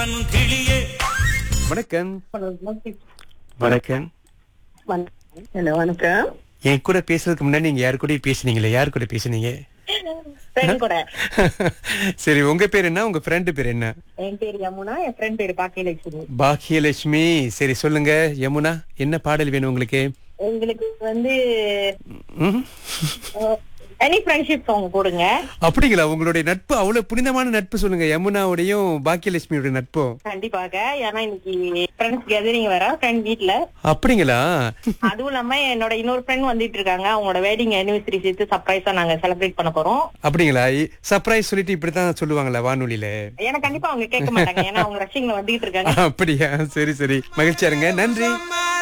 பண்ணும் கிளியே வணக்கம் வணக்கம் ஹலோ வணக்கம் என் கூட பேசுறதுக்கு முன்னாடி நீங்க யாரு கூட பேசுனீங்களே யார் கூட பேசுனீங்க ஃப்ரெண்ட் கூட சரி உங்க பேர் என்ன உங்க ஃப்ரெண்டு பேர் என்ன என் பேர் யமுனா என் ஃப்ரெண்ட் பேர் பாக்கியலட்சுமி பாக்கியலட்சுமி சரி சொல்லுங்க யமுனா என்ன பாடல் வேணும் உங்களுக்கு எங்களுக்கு வந்து ம்? எனி ஃப்ரெண்ட்ஷிப் சாங் போடுங்க அப்படிங்களா உங்களுடைய நட்பு அவ்வளவு புனிதமான நட்பு சொல்லுங்க யமுனாவுடையும் பாக்கியலட்சுமியோட நட்பும் கண்டிப்பாக ஏன்னா இன்னைக்கு ஃப்ரெண்ட்ஸ் கேதரிங் வர ஃப்ரெண்ட் வீட்ல அப்படிங்களா அதுவும் இல்லாம என்னோட இன்னொரு ஃப்ரெண்ட் வந்துட்டு இருக்காங்க அவங்களோட வெட்டிங் anniversary சேர்த்து சர்ப்ரைஸா நாங்க செலிப்ரேட் பண்ண போறோம் அப்படிங்களா சர்ப்ரைஸ் சொல்லிட்டு இப்படித்தான் சொல்லுவாங்களா வானொலியில ஏன்னா கண்டிப்பா அவங்க கேட்க மாட்டாங்க ஏன்னா அவங்க ரஷ்யங்ல வந்துகிட்டு இருக்காங்க அப்படியா சரி சரி மகிழ்ச்சியா இருங்க நன்றி